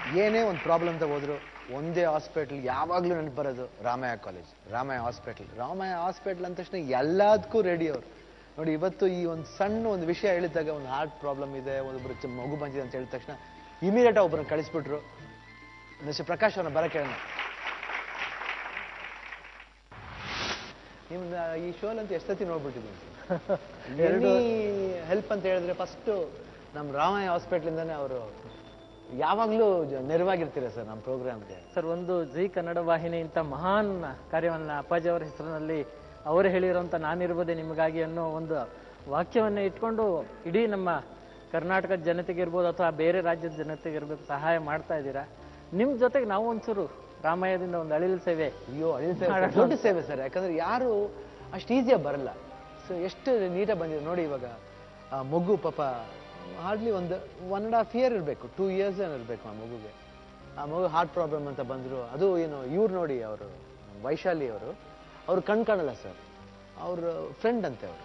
ಏನೇ ಒಂದು ಪ್ರಾಬ್ಲಮ್ ಅಂತ ಹೋದ್ರು ಒಂದೇ ಹಾಸ್ಪಿಟ್ಲ್ ಯಾವಾಗಲೂ ನೆನಪು ಬರೋದು Ramaiah college Ramaiah hospital Ramaiah hospital ಅಂದ ತಕ್ಷಣ ಎಲ್ಲದಕ್ಕೂ ರೆಡಿ ಅವರು ನೋಡಿ ಇವತ್ತು ಈ ಒಂದು ಸಣ್ಣ ಒಂದು ವಿಷಯ ಹೇಳಿದಾಗ ಒಂದು ಹಾರ್ಟ್ ಪ್ರಾಬ್ಲಮ್ ಇದೆ ಒಬ್ಬರು ಚ- ಮಗು ಬಂದಿದೆ ಅಂತ ಹೇಳಿದ ತಕ್ಷಣ ಇಮಿಡಿಯೇಟ್ ಒಬ್ಬರನ್ನ ಕಳಿಸ್ಬಿಟ್ರು ಮಿಸ್ಟರ್ ಪ್ರಕಾಶ್ ಅವ್ರನ್ನ ಬರ ಕೇಳೋಣ ನಿಮ್ನ ಈ ಶೋಲಂತೂ ಎಷ್ಟೊತ್ತಿ ನೋಡ್ಬಿಟ್ಟಿದ್ದೀನಿ ಎನಿ ಹೆಲ್ಪ್ ಅಂತ ಹೇಳಿದ್ರೆ ಫಸ್ಟ್ ನಮ್ಮ ರಾಮಯ್ಯ ಹಾಸ್ಪಿಟ್ಲಿಂದಾನೇ ಅವರು ಯಾವಾಗಲೂ ನೆರವಾಗಿರ್ತೀರ ಸರ್ ನಮ್ಮ ಪ್ರೋಗ್ರಾಮ್ಗೆ ಸರ್ ಒಂದು ಜಿ ಕನ್ನಡ ವಾಹಿನಿ ಇಂಥ ಮಹಾನ್ ಕಾರ್ಯವನ್ನ ಅಪ್ಪಾಜಿ ಅವರ ಹೆಸರಿನಲ್ಲಿ ಅವರು ಹೇಳಿರುವಂತ ನಾನಿರ್ಬೋದೇ ನಿಮಗಾಗಿ ಅನ್ನೋ ಒಂದು ವಾಕ್ಯವನ್ನ ಇಟ್ಕೊಂಡು ಇಡೀ ನಮ್ಮ ಕರ್ನಾಟಕದ ಜನತೆಗೆ ಇರ್ಬೋದು ಅಥವಾ ಬೇರೆ ರಾಜ್ಯದ ಜನತೆಗೆ ಇರ್ಬೇಕು ಸಹಾಯ ಮಾಡ್ತಾ ಇದ್ದೀರಾ ನಿಮ್ ಜೊತೆಗೆ ನಾವು ಒಂಚೂರು ರಾಮಾಯಣದಿಂದ ಒಂದು ಅಳಿಲು ಸೇವೆ ಅಯ್ಯೋ ಅಳಿಲ್ ಸೇವೆ sir, ದೊಡ್ಡ ಸೇವೆ ಸರ್ ಯಾಕಂದ್ರೆ ಯಾರು ಅಷ್ಟು ಈಸಿಯಾಗಿ ಬರಲ್ಲ ಸೊ ಎಷ್ಟು ನೀಟಾಗಿ ಬಂದಿದೆ ನೋಡಿ ಇವಾಗ ಆ ಮಗು ಪಾಪ ಹಾರ್ಡ್ಲಿ ಒಂದು ಒನ್ ಅಂಡ್ ಹಾಫ್ ಇಯರ್ ಇರಬೇಕು ಟೂ ಇಯರ್ಸ್ ಏನು ಇರಬೇಕು ಆ ಮಗುಗೆ ಆ ಮಗು ಹಾರ್ಟ್ ಪ್ರಾಬ್ಲಮ್ ಅಂತ ಬಂದರು ಅದು ಏನು ಇವ್ರು ನೋಡಿ ಅವರು ವೈಶಾಲಿ ಅವರು ಅವ್ರು ಕಣ್ ಕಾಣಲ್ಲ ಸರ್ ಅವ್ರ ಫ್ರೆಂಡ್ ಅಂತೆ ಅವರು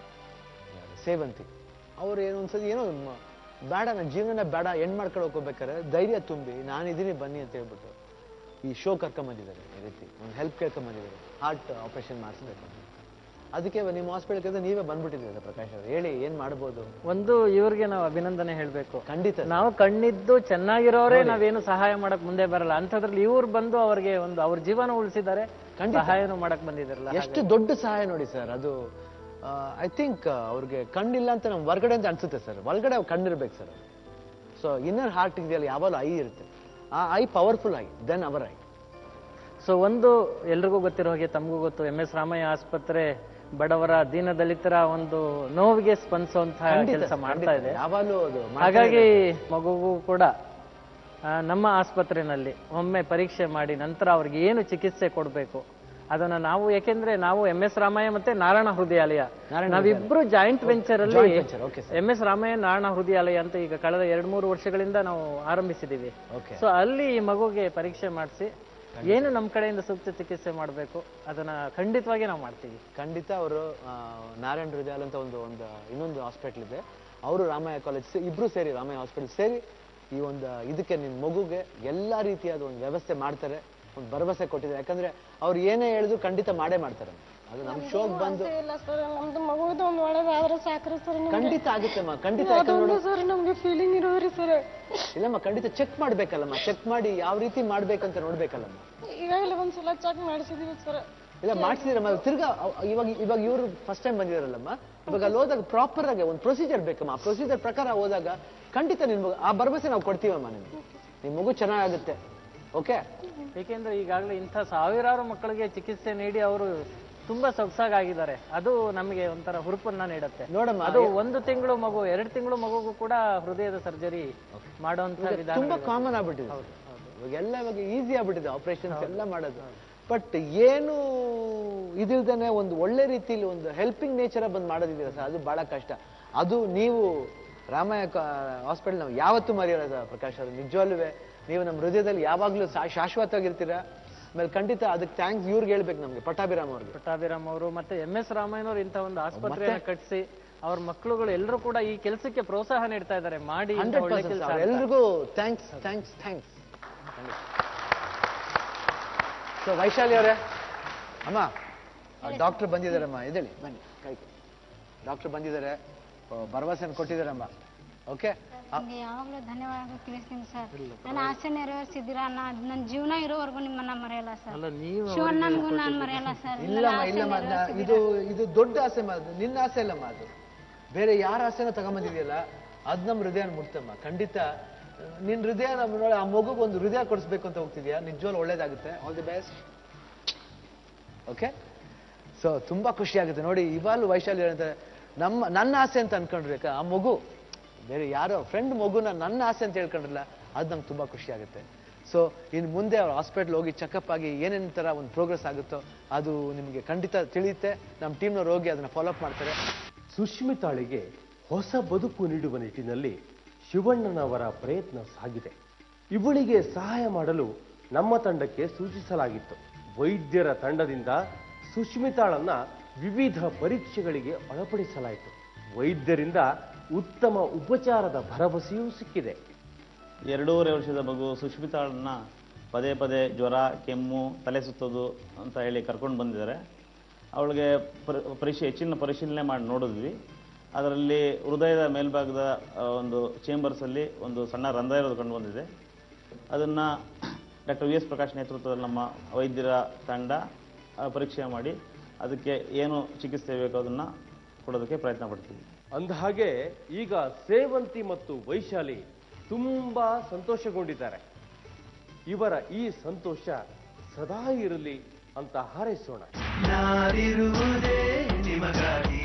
ಸೇವಂತಿ ಅವ್ರು ಏನೋ ಒಂದ್ಸತಿ ಏನೋ ಮ- ಬೇಡ ನನ್ನ ಜೀವನ ಬೇಡ ಹೆಣ್ ಮಾಡ್ಕೊಂಡು ಹೋಗ್ಬೇಕಾರೆ ಧೈರ್ಯ ತುಂಬಿ ನಾನಿದ್ದೀನಿ ಬನ್ನಿ ಅಂತ ಹೇಳ್ಬಿಟ್ಟು ಈ ಶೋ ಕರ್ಕೊಂಬಂದಿದ್ದಾರೆ ಈ ರೀತಿ ಒಂದು ಹೆಲ್ಪ್ ಕೇಳ್ಕೊಂಬಂದಿದ್ದಾರೆ ಹಾರ್ಟ್ ಆಪರೇಷನ್ ಮಾಡಿಸ್ಬೇಕು ಅಂತ. ಅದಕ್ಕೆ ನಿಮ್ಮ ಹಾಸ್ಪಿಟಲ್ಗೆ ನೀವೇ ಬಂದ್ಬಿಟ್ಟಿದ್ದೀರ ಪ್ರಕಾಶ್ ಅವರು ಹೇಳಿ ಏನ್ ಮಾಡ್ಬೋದು ಒಂದು ಇವ್ರಿಗೆ ನಾವು ಅಭಿನಂದನೆ ಹೇಳ್ಬೇಕು ಖಂಡಿತ ನಾವು ಕಣ್ಣಿದ್ದು ಚೆನ್ನಾಗಿರೋರೇ ನಾವೇನು ಸಹಾಯ ಮಾಡಕ್ ಮುಂದೆ ಬರಲ್ಲ ಅಂಥದ್ರಲ್ಲಿ ಇವ್ರು ಬಂದು ಅವ್ರಿಗೆ ಒಂದು ಅವ್ರ ಜೀವನ ಉಳಿಸಿದ್ದಾರೆ ಸಹಾಯನೂ ಮಾಡಕ್ ಬಂದಿದ್ದಾರಲ್ಲ ಎಷ್ಟು ದೊಡ್ಡ ಸಹಾಯ ನೋಡಿ ಸರ್ ಅದು ಐ ಥಿಂಕ್ ಅವ್ರಿಗೆ ಕಣ್ಣಿಲ್ಲ ಅಂತ ನಮ್ ಹೊರ್ಗಡೆ ಅಂತ ಅನ್ಸುತ್ತೆ ಸರ್ ಒಳಗಡೆ ಕಣ್ಣಿರ್ಬೇಕು ಸರ್ ಸೊ ಇನ್ನರ್ ಹಾರ್ಟ್ ಇದೆಯಲ್ಲ ಯಾವಾಗಲೂ ಐ ಇರುತ್ತೆ ಆ ಐ ಪವರ್ಫುಲ್ ಐ ದೆನ್ ಅವರ್ ಐ ಸೊ ಒಂದು ಎಲ್ರಿಗೂ ಗೊತ್ತಿರೋ ಹಾಗೆ ತಮಗೂ ಗೊತ್ತು ಎಂ ಎಸ್ ರಾಮಯ್ಯ ಆಸ್ಪತ್ರೆ ಬಡವರ ದೀನ ದಲಿತರ ಒಂದು ನೋವಿಗೆ ಸ್ಪಂದಿಸುವಂತಹ ಕೆಲಸ ಮಾಡ್ತಾ ಇದೆ ಯಾವಾಗಲೂ ಅದು ಮಾಡ್ತಾನೆ ಹಾಗಾಗಿ ಮಗುಗೂ ಕೂಡ ಆ, ನಮ್ಮ ಆಸ್ಪತ್ರೆಯಲ್ಲಿ ಒಮ್ಮೆ ಪರೀಕ್ಷೆ ಮಾಡಿ ನಂತರ ಅವ್ರಿಗೆ ಏನು ಚಿಕಿತ್ಸೆ ಕೊಡಬೇಕು ಅದನ್ನ ನಾವು ಯಾಕೆಂದ್ರೆ ನಾವು ಎಂ ಎಸ್ ರಾಮಯ್ಯ ಮತ್ತೆ ನಾರಾಯಣ ಹೃದಯಾಲಯ ನಾವಿಬ್ರು ಜಾಯಿಂಟ್ ವೆಂಚರ್ ಅಲ್ಲಿ venture, okay, M S Ramaiah Narayana Hrudayalaya ಅಂತ ಈಗ ಕಳೆದ ಎರಡ್ ಮೂರು ವರ್ಷಗಳಿಂದ ನಾವು ಆರಂಭಿಸಿದೀವಿ Okay. ಸೊ ಅಲ್ಲಿ ಈ ಮಗುಗೆ ಪರೀಕ್ಷೆ ಮಾಡಿಸಿ ಏನು ನಮ್ಮ ಕಡೆಯಿಂದ ಸೂಕ್ತ ಚಿಕಿತ್ಸೆ ಮಾಡಬೇಕು ಅದನ್ನ ಖಂಡಿತವಾಗಿ ನಾವು ಮಾಡ್ತೀವಿ ಖಂಡಿತ ಅವರು ನಾರಾಯಣ ಹೃದಯಾಲ್ ಅಂತ ಒಂದು ಒಂದು ಇನ್ನೊಂದು ಹಾಸ್ಪಿಟಲ್ ಇದೆ ಅವರು ರಾಮಯ್ಯ ಕಾಲೇಜ್ ಇಬ್ರು ಸೇರಿ ರಾಮಯ್ಯ ಹಾಸ್ಪಿಟಲ್ ಸೇರಿ ಈ ಒಂದು ಇದಕ್ಕೆ ನಿಮ್ಮ ಮಗುಗೆ ಎಲ್ಲಾ ರೀತಿಯಾದ ಒಂದು ವ್ಯವಸ್ಥೆ ಮಾಡ್ತಾರೆ ಒಂದು ಭರವಸೆ ಕೊಟ್ಟಿದ್ದಾರೆ ಯಾಕಂದ್ರೆ ಅವ್ರು ಏನೇ ಹೇಳಿದ್ರು ಖಂಡಿತ ಮಾಡೇ ಮಾಡ್ತಾರೆ ಅದು ನಮ್ಮ ಶೋಗ್ ಬಂದು ಇಲ್ಲ ಸರ್ ನಮ್ದು ಮಗುದು ಒಂದು ಒಳ್ಳೇದಾದ್ರೆ ಸಾಕ್ರಿ ಸರ್ ಖಂಡಿತ ಆಗುತ್ತೆಮ್ಮ ಖಂಡಿತ ಯಾಕಂದ್ರೆ ಅದೊಂದು ಸರ್ ನಮ್ಗೆ ಫೀಲಿಂಗ್ ಇರೋರಿ ಸರ್ ಇಲ್ಲಮ್ಮ ಖಂಡಿತ ಚೆಕ್ ಮಾಡ್ಬೇಕಲ್ಲಮ್ಮ ಚೆಕ್ ಮಾಡಿ ಯಾವ ರೀತಿ ಮಾಡ್ಬೇಕಂತ ನೋಡ್ಬೇಕಲ್ಲಮ್ಮ ಈಗಾಗಲೇ ಒಂದ್ಸಲ ಚೆಕ್ ಮಾಡಿಸಿದೀವಿ ಸರ್ ಇಲ್ಲ ಮಾಡ್ಸಿದಿರಮ್ಮ ತಿರ್ಗಾ ಅವ್- ಇವಾಗ ಇವಾಗ ಇವರು ಫಸ್ಟ್ ಟೈಮ್ ಬಂದಿದಾರಲ್ಲಮ್ಮ ಇವಾಗ ಅಲ್ಲಿ ಹೋದಾಗ ಪ್ರಾಪರ್ ಆಗಿ ಒಂದು ಪ್ರೊಸೀಜರ್ ಬೇಕಮ್ಮ ಆ ಪ್ರೊಸೀಜರ್ ಪ್ರಕಾರ ಹೋದಾಗ ಖಂಡಿತ ನಿನ್ ಮಗು ಆ ಭರವಸೆ ನಾವು ಕೊಡ್ತೀವಮ್ಮ ನಿಮ್ಗೆ ನಿಮ್ ಮಗು ಚೆನ್ನಾಗುತ್ತೆ ಓಕೆ ಏಕೆಂದ್ರೆ ಈಗಾಗಲೇ ಇಂಥ ಸಾವಿರಾರು ಮಕ್ಕಳಿಗೆ ಚಿಕಿತ್ಸೆ ನೀಡಿ ಅವರು ತುಂಬಾ ಸೊಗಸಾಗಿದ್ದಾರೆ ಅದು ನಮಗೆ ಒಂಥರ ಹುರುಪನ್ನ ನೀಡುತ್ತೆ ನೋಡಮ್ಮ ಅದು ಒಂದು ತಿಂಗಳು ಮಗು ಎರಡು ತಿಂಗಳು ಮಗುಗೂ ಕೂಡ ಹೃದಯದ ಸರ್ಜರಿ ಮಾಡುವಂತ ವಿಧಾನ ತುಂಬಾ ಕಾಮನ್ ಆಗ್ಬಿಟ್ಟಿದೆ ಇವಾಗ ಎಲ್ಲ ಇವಾಗ ಈಸಿ ಆಗ್ಬಿಟ್ಟಿದೆ ಆಪರೇಷನ್ಸ್ ಎಲ್ಲ ಮಾಡೋದು ಬಟ್ ಏನು ಇದಿಲ್ದೇನೆ ಒಂದು ಒಳ್ಳೆ ರೀತಿಲಿ ಒಂದು ಹೆಲ್ಪಿಂಗ್ ನೇಚರ್ ಬಂದು ಮಾಡೋದಿದ್ದೀರ ಸರ್ ಅದು ಬಹಳ ಕಷ್ಟ ಅದು ನೀವು ರಾಮಯ್ಯ ಹಾಸ್ಪಿಟಲ್ ನಾವು ಯಾವತ್ತೂ ಮರೆಯೋಲ್ಲ ಪ್ರಕಾಶ್ ಅವರು ನಿಜವಾಗ್ಲೂ ನೀವು ನಮ್ಮ ಹೃದಯದಲ್ಲಿ ಯಾವಾಗಲೂ ಶಾಶ್ವತವಾಗಿರ್ತೀರಾ ಆಮೇಲೆ ಖಂಡಿತ ಅದಕ್ಕೆ ಥ್ಯಾಂಕ್ಸ್ ಇವ್ರಿಗೆ ಹೇಳ್ಬೇಕು ನಮ್ಗೆ ಪಟ್ಟಾಭಿರಾಮ್ ಅವ್ರಿಗೆ ಪಟ್ಟಾಭಿರಾಮ್ ಅವರು ಮತ್ತೆ ಎಂ ಎಸ್ ರಾಮಯ್ಯನವರು ಇಂಥ ಒಂದು ಆಸ್ಪತ್ರೆಯನ್ನು ಕಟ್ಟಿಸಿ ಅವ್ರ ಮಕ್ಕಳುಗಳು ಎಲ್ಲರೂ ಕೂಡ ಈ ಕೆಲಸಕ್ಕೆ ಪ್ರೋತ್ಸಾಹ ನೀಡ್ತಾ ಇದ್ದಾರೆ ಮಾಡಿ ಇಂಥ ಹಂಡ್ರೆಡ್ ಒಳ್ಳೆ ಪರ್ಸೆಂಟ್ ಕೆಲಸ ಎಲ್ರಿಗೂ thanks thanks thanks so Vaishali ಅವರೇ ಅಮ್ಮ ಡಾಕ್ಟರ್ ಬಂದಿದ್ದಾರಮ್ಮ ಎದ್ದೇಳಿ ಬನ್ನಿ ಕೈ ಡಾಕ್ಟರ್ ಬಂದಿದ್ದಾರೆ ಆ, ಭರವಸೆನ ಕೊಟ್ಟಿದ್ದಾರಮ್ಮ ಓಕೆ ನಿಮ್ಗೆ ಯಾವಾಗಲೂ ಧನ್ಯವಾದ ತಿಳಿಸ್ತೀನಿ ಸರ್ ನನ್ನ ಆಸೆ ನೆರವೇರಿಸಿದ್ದೀರಾ ನನ್ನ ಜೀವನ ಇರೋವರೆಗೂ ನಿಮ್ಮನ್ನ ಮರೆಯಲ್ಲ ಸರ್ ಅಲ್ಲ ನೀವು ಶಿವಣ್ಣನ್ಗೂ ನಾನು ಮರೆಯಲ್ಲ ಸರ್ ಇಲ್ಲಮ್ಮ ಇಲ್ಲಮ್ಮ ನಾ- ಇದು ಇದು ದೊಡ್ಡ ಆಸೆ ಅಮ್ಮ ಅದು ನಿನ್ನ ಆಸೆ ಅಲ್ಲಮ್ಮ ಅದು ಬೇರೆ ಯಾರ ಆಸೆನ ತಗೊಂಬಂದಿದೆಯಲ್ಲ ಅದ್ ನಮ್ಮ ಹೃದಯ ಮುಟ್ತಮ್ಮ ಖಂಡಿತ ನಿನ್ ಹೃದಯ ನಮ್ಮ ನೋಡಿ ಆ ಮಗುಗೆ ಒಂದು ಹೃದಯ ಕೊಡಿಸ್ಬೇಕು ಅಂತ ಹೋಗ್ತಿದ್ಯಾ ನಿಜವಾಗ್ಲೂ ಒಳ್ಳೇದಾಗುತ್ತೆ all the best okay so ತುಂಬಾ ಖುಷಿ ಆಗುತ್ತೆ ನೋಡಿ ಇವಾಗಲೂ ವೈಶಾಲಿ ಹೇಳ್ತಾರೆ ನಮ್ಮ ನನ್ನ ಆಸೆ ಅಂತ ಅನ್ಕೊಂಡ್ರಿ ಯಾಕೆ ಆ ಮಗು ಬೇರೆ ಯಾರೋ ಫ್ರೆಂಡ್ ಮಗುನ ನನ್ನ ಆಸೆ ಅಂತ ಹೇಳ್ಕೊಂಡ್ರಲ್ಲ ಅದು ನಮ್ಗೆ ತುಂಬಾ ಖುಷಿ ಆಗುತ್ತೆ ಸೊ ಇನ್ನು ಮುಂದೆ ಅವ್ರ ಹಾಸ್ಪಿಟ್ಲ್ ಹೋಗಿ ಚೆಕಪ್ ಆಗಿ ಏನೇನ್ ತರ ಒಂದು ಪ್ರೋಗ್ರೆಸ್ ಆಗುತ್ತೋ ಅದು ನಿಮಗೆ ಖಂಡಿತ ತಿಳಿಯುತ್ತೆ ನಮ್ಮ ಟೀಮ್ನವ್ರು ಹೋಗಿ ಅದನ್ನ ಫಾಲೋಅಪ್ ಮಾಡ್ತಾರೆ ಸುಷ್ಮಿತಾಳಿಗೆ ಹೊಸ ಬದುಕು ನೀಡುವ ನಿಟ್ಟಿನಲ್ಲಿ ಶಿವಣ್ಣನವರ ಪ್ರಯತ್ನ ಸಾಗಿದೆ ಇವಳಿಗೆ ಸಹಾಯ ಮಾಡಲು ನಮ್ಮ ತಂಡಕ್ಕೆ ಸೂಚಿಸಲಾಗಿತ್ತು ವೈದ್ಯರ ತಂಡದಿಂದ ಸುಷ್ಮಿತಾಳನ್ನ ವಿವಿಧ ಪರೀಕ್ಷೆಗಳಿಗೆ ಒಳಪಡಿಸಲಾಯಿತು ವೈದ್ಯರಿಂದ ಉತ್ತಮ ಉಪಚಾರದ ಭರವಸೆಯೂ ಸಿಕ್ಕಿದೆ ಎರಡೂವರೆ ವರ್ಷದ ಮಗು ಸುಷ್ಮಿತಾಳನ್ನ ಪದೇ ಪದೇ ಜ್ವರ ಕೆಮ್ಮು ತಲೆ ಸುತ್ತೋದು ಅಂತ ಹೇಳಿ ಕರ್ಕೊಂಡು ಬಂದಿದ್ದಾರೆ ಅವಳಿಗೆ ಪರಿ- ಪರೀಕ್ಷೆ ಹೆಚ್ಚಿನ ಪರಿಶೀಲನೆ ಮಾಡಿ ನೋಡಿದ್ವಿ ಅದರಲ್ಲಿ ಹೃದಯದ ಮೇಲ್ಭಾಗದ ಆ, ಒಂದು ಚೇಂಬರ್ಸಲ್ಲಿ ಒಂದು ಸಣ್ಣ ರಂಧ್ರ ಇರೋದು ಕಂಡು ಬಂದಿದೆ ಅದನ್ನು ಡಾಕ್ಟರ್ ವಿ ಎಸ್ ಪ್ರಕಾಶ್ ನೇತೃತ್ವದಲ್ಲಿ ನಮ್ಮ ವೈದ್ಯರ ತಂಡ ಆ, ಪರೀಕ್ಷೆ ಮಾಡಿ ಅದಕ್ಕೆ ಏನು ಚಿಕಿತ್ಸೆ ಬೇಕೋ ಅದನ್ನು ಕೊಡೋದಕ್ಕೆ ಪ್ರಯತ್ನ ಪಡ್ತೀವಿ ಅಂದಹಾಗೆ ಈಗ ಸೇವಂತಿ ಮತ್ತು ವೈಶಾಲಿ ತುಂಬಾ ಸಂತೋಷಗೊಂಡಿದ್ದಾರೆ ಇವರ ಈ ಸಂತೋಷ ಸದಾ ಇರಲಿ ಅಂತ ಹಾರೈಸೋಣ ನಾನಿರುವುದೇ ನಿಮಗಾಗಿ